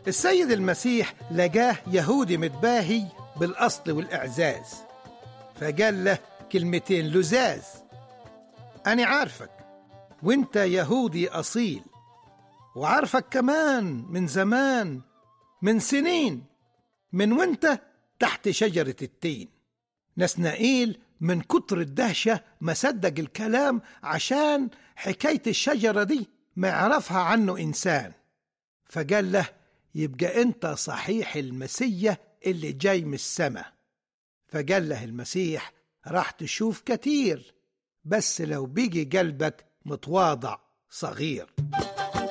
السيد المسيح لقاه يهودي متباهي بالأصل والإعزاز فقال له كلمتين لزاز أنا عارفك وانت يهودي أصيل وعارفك كمان من زمان من سنين من وانت تحت شجرة التين نسنائيل من كتر الدهشة ما صدق الكلام عشان حكاية الشجرة دي ما يعرفها عنه إنسان فقال له يبقى أنت صحيح المسيح اللي جاي من السماء فقال له المسيح راح تشوف كتير بس لو بيجي قلبك متواضع صغير